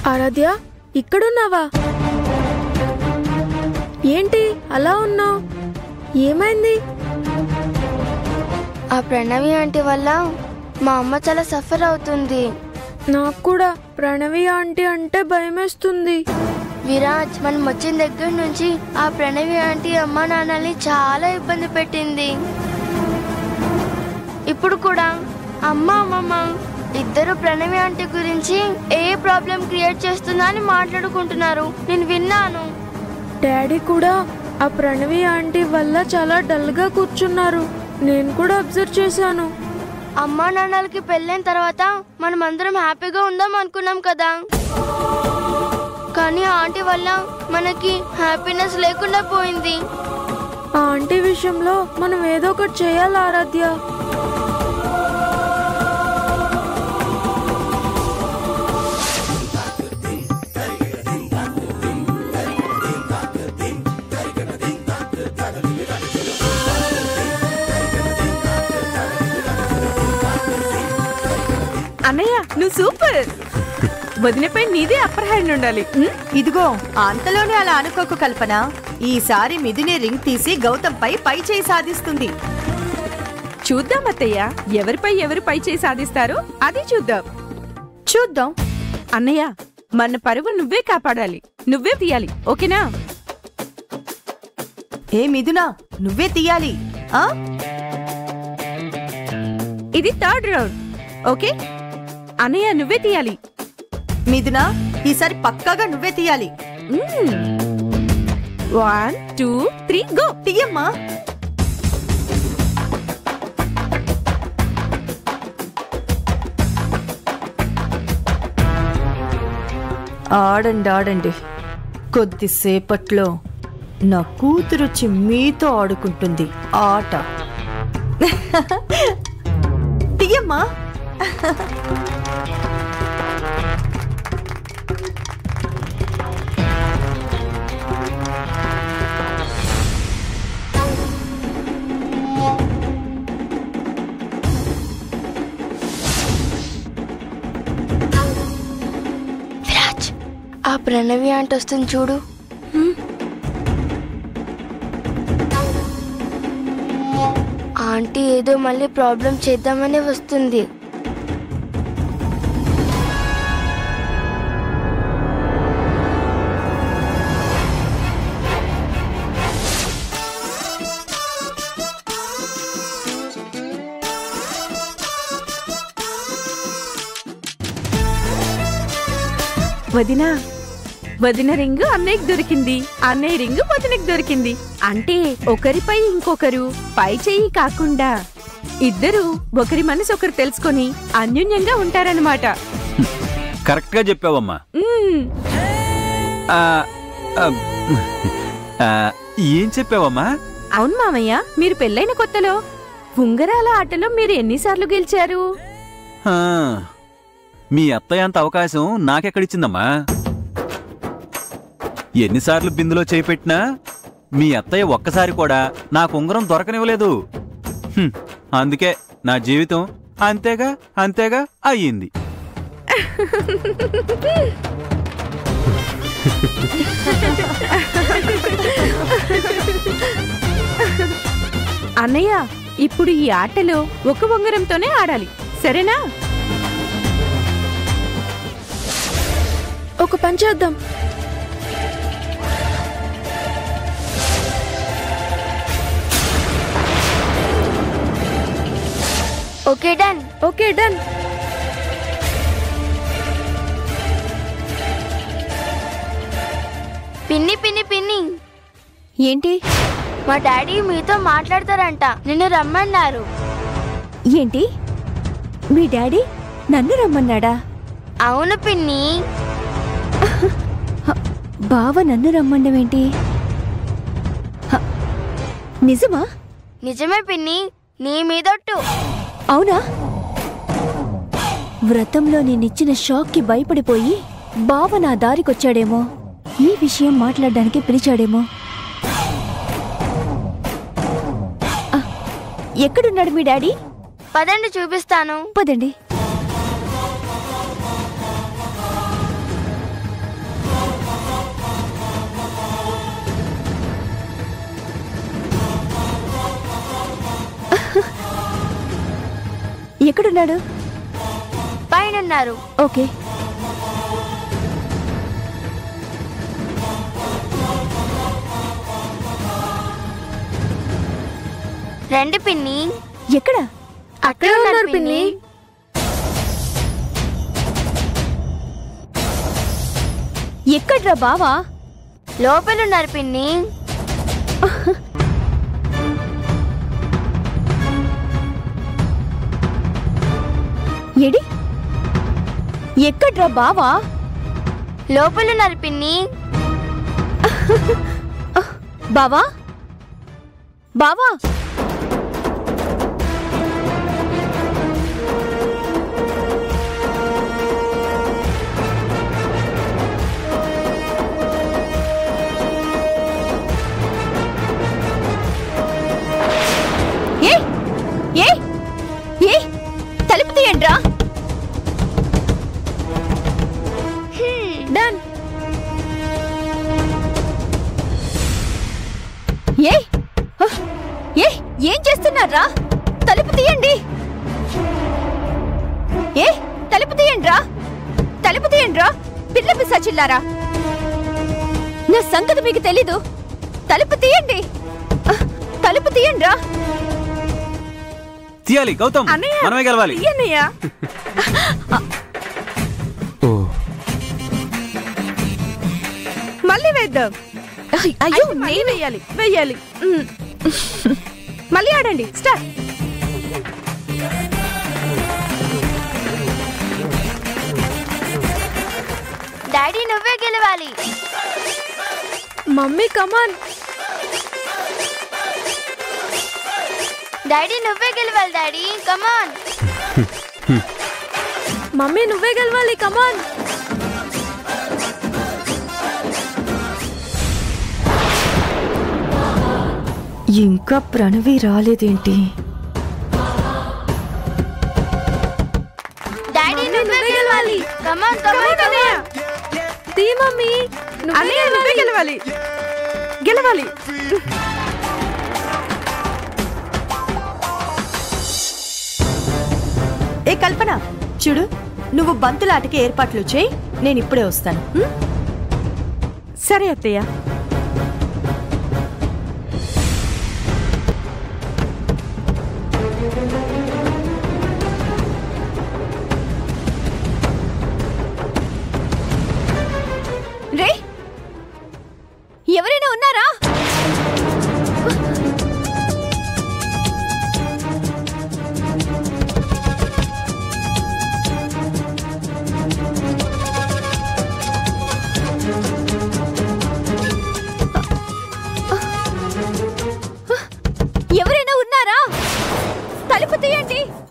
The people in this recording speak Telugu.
ఆరాధ్య ఇక్కడున్నావా ఏంటి అలా ఉన్నావు ఏమైంది ఆ ప్రణవి ఆంటీ వల్ల మా అమ్మ చాలా సఫర్ అవుతుంది నాకు కూడా ప్రణవి ఆంటీ అంటే భయమేస్తుంది విరాజ్ మనం వచ్చిన దగ్గర నుంచి ఆ ప్రణవి ఆంటీ అమ్మ నాన్నల్ని చాలా ఇబ్బంది పెట్టింది ఇప్పుడు కూడా అమ్మ అమ్మమ్మ ఇద్దరు ప్రణవి ఆంటీ గురించి ఏ ప్రాబ్లం క్రియేట్ చేస్తుందా అని మాట్లాడుకుంటున్నారు నేను విన్నాను డాడీ కూడా ఆ ప్రణవి ఆంటీ వల్ల చాలా డల్గా కూర్చున్నారు నేను కూడా అబ్జర్వ్ చేశాను అమ్మా నాన్నలకి పెళ్ళైన తర్వాత మనం అందరం హ్యాపీగా ఉందాం అనుకున్నాం కదా కానీ ఆ ఆంటీ వల్ల మనకి హ్యాపీనెస్ లేకుండా పోయింది ఆ ఆంటీ విషయంలో మనం ఏదో ఒకటి చేయాలి ఆరాధ్య అన్నయ్య నువ్వు సూపర్ వదినపై నీదే అప్పర్ హ్యాండ్ ఉండాలి ఉమ్? ఇదిగో అంతలోనే అలా అనుకోకు కల్పన ఈసారి మిథుని రింగ్ తీసి గౌతమ్ పై పై చేయి సాధిస్తుంది చూద్దాం అత్తయ్య ఎవరిపై ఎవరు పై చేయి సాధిస్తారో అది చూద్దాం చూద్దాం అన్నయ్య మన పరువు నువ్వే కాపాడాలి నువ్వే తీయాలి ఓకేనా ఏ మిథునా నువ్వే తీయాలి ఆ ఇది థర్డ్ రౌండ్ ఓకే అన్నయ్య నువ్వే తీయాలి మిథునా ఈసారి పక్కాగా నువ్వే తీయాలి వన్ టూ త్రీ గో తీయమ్మా ఆడండి ఆడండి కొద్దిసేపట్లో నా కూతురొచ్చి మీతో ఆడుకుంటుంది ఆట తీయమ్మా విరాజ్ ఆ ప్రణవి ఆంటీ వస్తుంది చూడు ఆంటీ ఏదో మళ్ళీ ప్రాబ్లం చేద్దామని వస్తుంది వదినా వదిన రింగు అన్నయ్యకి దొరికింది అన్నయ్య రింగు వదినకి దొరికింది అంటే ఒకరిపై ఇంకొకరు పై చెయ్యి కాకుండా ఇద్దరు ఒకరి మనసు ఒకరు తెలుసుకొని అన్యోన్యంగా ఉంటారన్నమాట కరెక్ట్ గా చెప్పావమ్మా మ్మ్. ఆ, ఆ, ఆ, ఏం చెప్పావమ్మా అవును మామయ్య మీరు పెళ్ళైన కొత్తలో ఉంగరాల ఆటలో మీరు ఎన్నిసార్లు గెలిచారు ఆ, మీ అత్తయ్య అంత అవకాశం నాకెక్కడిచ్చిందమ్మా ఎన్నిసార్లు బిందులో చేపెట్టినా మీ అత్తయ్య ఒక్కసారి కూడా నాకు ఉంగరం దొరకనివ్వలేదు హ్మ్, అందుకే నా జీవితం అంతేగా అంతేగా అయ్యింది అన్నయ్య ఇప్పుడు ఈ ఆటలో ఒక ఉంగరంతోనే ఆడాలి సరేనా ఒక పని చేద్దాం ఓకే డన్ ఓకే డన్ పిన్ని పిన్ని పిన్ని ఏంటి మా డాడీ మీతో మాట్లాడతారంట నిన్ను రమ్మన్నారు ఏంటి మీ డాడీ నన్ను రమ్మన్నాడా అవును పిన్ని బావ నన్ను రమ్మండమేంటి హ, నిజమా నిజమే పిన్ని నీ మీదొట్టు అవునా వ్రతంలో నేనిచ్చిన షాక్కి భయపడిపోయి బావ నా దారికొచ్చాడేమో ఈ విషయం మాట్లాడడానికి పిలిచాడేమో ఆ, ఎక్కడున్నాడు మీ డాడీ పదండి చూపిస్తాను పదండి ఎక్కడున్నాడు పైన ఉన్నారు ఓకే రండి పిన్ని ఎక్కడ అక్కడే ఉన్నారు పిన్ని ఎక్కడ్రా బావా లోపల ఉన్నారు పిన్ని ఎడి ఎక్కడ్రా బావా లోపల ఉన్నారు పిన్ని బావా బావా ఏ ఏ ఏ తలుపు తీయండిరా డన్ ఏ హ! ఏ ఏం చేస్తున్నారా తలుపు తీయండి ఏ తలుపు తీయండిరా తలుపు తీయండిరా పిల్ల పిశాచిల్లారా నా సంగతి మీకు తెలీదు తలుపు తీయండి అహ్, తలుపు తీయండిరా తీయాలి గౌతమ్ అన్నయ్య మనమే గెలవాలి అన్నయ్య ఓ మళ్ళీ వేద్దాం అయ్యో మళ్ళీ వెయ్యాలి వెయ్యాలి మ్. మళ్ళీ ఆడండి స్టార్ట్ డాడీ నువ్వే గెలవాలి మమ్మీ కమాన్ డాడీ నువ్వే గెలవాలి డాడీ కమాన్ మమ్మీ నువ్వే గెలవాలి కమాన్ ఇంకా ప్రణవి రాలేదేంటి డాడీ నువ్వే గెలవాలి కమాన్ కమాన్ కమాన్ తీ మమ్మీ నువ్వే అన్నయ్య నువ్వే గెలవాలి గెలవాలి ఏ కల్పన చూడు నువ్వు బంతులాటకి ఏర్పాట్లు చేయి నేను ఇప్పుడే వస్తాను ఉం? సరే అత్తయ్య రే ఎవరైనా ఉన్నారా ఎవరైనా ఉన్నారా తలుపు తీయండి